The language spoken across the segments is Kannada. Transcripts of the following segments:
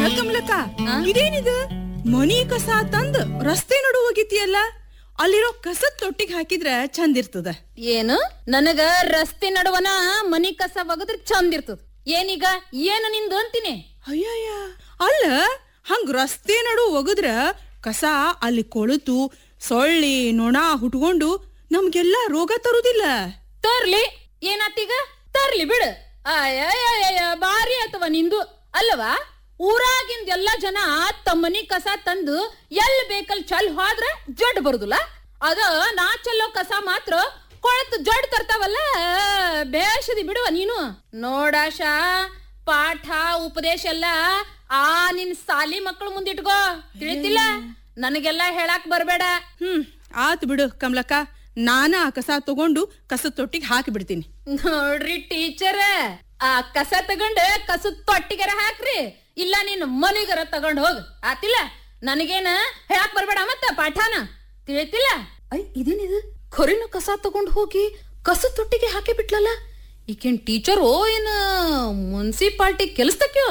ಅಲ್ಲ ಕಮಲಕ್ಕ ಇದೇನಿದು ಮನಿ ಕಸ ತಂದ್ ರಸ್ತೆ ನಡು ಹೋಗಿತಿಯಲ್ಲ ಅಲ್ಲಿರೋ ಕಸದ ತೊಟ್ಟಿಗೆ ಹಾಕಿದ್ರ ಚಂದ ಇರ್ತದ ಏನು ನನಗ ರಸ್ತೆ ನಡುವನ ಮನಿ ಕಸ ಒಗದ್ರ ಚಂದ ಇರ್ತದ ಏನೀಗ ಏನು ನಿಂದು ಅಂತೀನಿ ಅಯ್ಯಯ್ಯ ಅಲ್ಲ ಹಂಗ ರಸ್ತೆ ನಡು ಒಗದ್ರ ಕಸ ಅಲ್ಲಿ ಕೊಳುತು ಸೊಳ್ಳಿ ನೊಣ ಹುಟ್ಕೊಂಡು ನಮ್ಗೆಲ್ಲ ರೋಗ ತರುದಿಲ್ಲ ತರ್ಲಿ ಏನಾತೀಗ ತರ್ಲಿ ಬಿಡು ಅಯ್ಯಯ್ಯಯ್ಯ ಬಾರಿ ಅಥವಾ ನಿಂದು ಅಲ್ಲವಾ ಊರಾಗಿಂದ ಎಲ್ಲ ಜನ ತಮ್ಮನಿ ಕಸ ತಂದು ಎಲ್ ಬೇಕಲ್ ಚಲ್ ಹೋದ್ರ ಜಡ್ ಬರುದಿಲ್ಲ ಅದ ನಾ ಚೆಲ್ಲೋ ಕಸ ಮಾತ್ರ ಕೊಳತು ಜಡ್ ತರ್ತಾವಲ್ಲ ಬೇಷದಿ ಬಿಡುವ ನೀನು ನೋಡಾಶಾ ಪಾಠ ಉಪದೇಶ ಎಲ್ಲ ಆ ನಿನ್ ಸಾಲಿ ಮಕ್ಕಳು ಮುಂದಿಟ್ಕೋ ತಿಳಿತಿಲ್ಲ ನನಗೆಲ್ಲ ಹೇಳಾಕ್ ಬರ್ಬೇಡ ಹ್ಮ್ ಆತ್ ಬಿಡು ಕಮಲಕ್ಕ ನಾನ ಆ ಕಸ ತಗೊಂಡು ಕಸದ ತೊಟ್ಟಿಗೆ ಹಾಕಿ ಬಿಡ್ತೀನಿ ನೋಡ್ರಿ ಟೀಚರ್ ಆ ಕಸ ತಗೊಂಡ್ ಕಸದ ತೊಟ್ಟಿಗೆರ ಹಾಕ್ರಿ ಇಲ್ಲ ನೀನ್ ಮನಿಗರ ತಗೊಂಡ್ ಹೋಗ್ ಆತಿಲ್ಲ ನನಗೇನ ಹೇಳಕ್ ಬರ್ಬೇಡ ಮತ್ತ ಪಾಠಾನ ತಿಳಿತಿಲ್ಲ ಐ ಇದೇನಿದು ಖರಿನ ಕಸ ತಗೊಂಡ್ ಹೋಗಿ ಕಸ ತೊಟ್ಟಿಗೆ ಹಾಕಿ ಬಿಟ್ಲಲ್ಲ ಈಕೇನ್ ಟೀಚರ್ ಓ ಏನ ಮುನ್ಸಿಪಾಲ್ಟಿ ಕೆಲಸದಕ್ಯೋ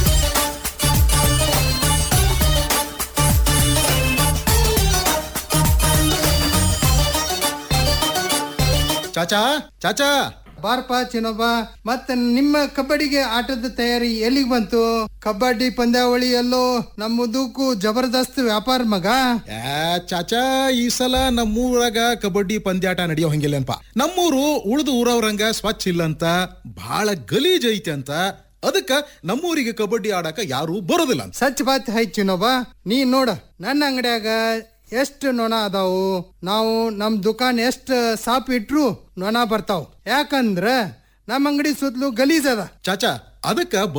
ಚಾಚಾ ಚಾಚಾ ಬಾರಪ್ಪ ಚಿನ್ನೊಬ್ಬ ಮತ್ತೆ ನಿಮ್ಮ ಕಬಡ್ಡಿಗೆ ಆಟದ ತಯಾರಿ ಎಲ್ಲಿಗೆ ಬಂತು ಕಬಡ್ಡಿ ಪಂದ್ಯಾವಳಿ ಎಲ್ಲೋ ನಮ್ಮ ಉದ್ದಕ್ಕೂ ಜಬರ್ದಸ್ತ್ ವ್ಯಾಪಾರ ಮಗ ಏ ಚಾಚಾ ಈ ಸಲ ನಮ್ಮೂರಾಗ ಕಬಡ್ಡಿ ಪಂದ್ಯಾಟ ನಡೆಯೋ ಹಂಗಿಲ್ಲನ್ಪ ನಮ್ಮೂರು ಉಳ್ದು ಊರವ್ರಂಗ ಸ್ವಚ್ಛ ಇಲ್ಲಂತ ಬಹಳ ಗಲೀಜ್ ಐತಿ ಅಂತ ಅದಕ್ಕ ನಮ್ಮೂರಿಗೆ ಕಬಡ್ಡಿ ಆಡಕ ಯಾರು ಬರೋದಿಲ್ಲ ಅಂತ ಸಚ್ ಬಾತ್ ಹೈ ಚಿನ್ನೊಬ್ಬ ನೀ ನೋಡ ನನ್ನ ಅಂಗಡ್ಯಾಗ ಎಷ್ಟು ನೊಣ ಅದಾವು ನಾವು ನಮ್ ದುಕಾನ್ ಎಷ್ಟ್ ಸಾಪ್ ಇಟ್ರು ನೊಣ ಬರ್ತಾವ್ ಯಾಕಂದ್ರ ನಮ್ಮ ಅಂಗಡಿ ಸುತ್ತಲೂ ಗಲೀಜ್ ಅದ ಚಾಚಾ ಅದಕ್ಕ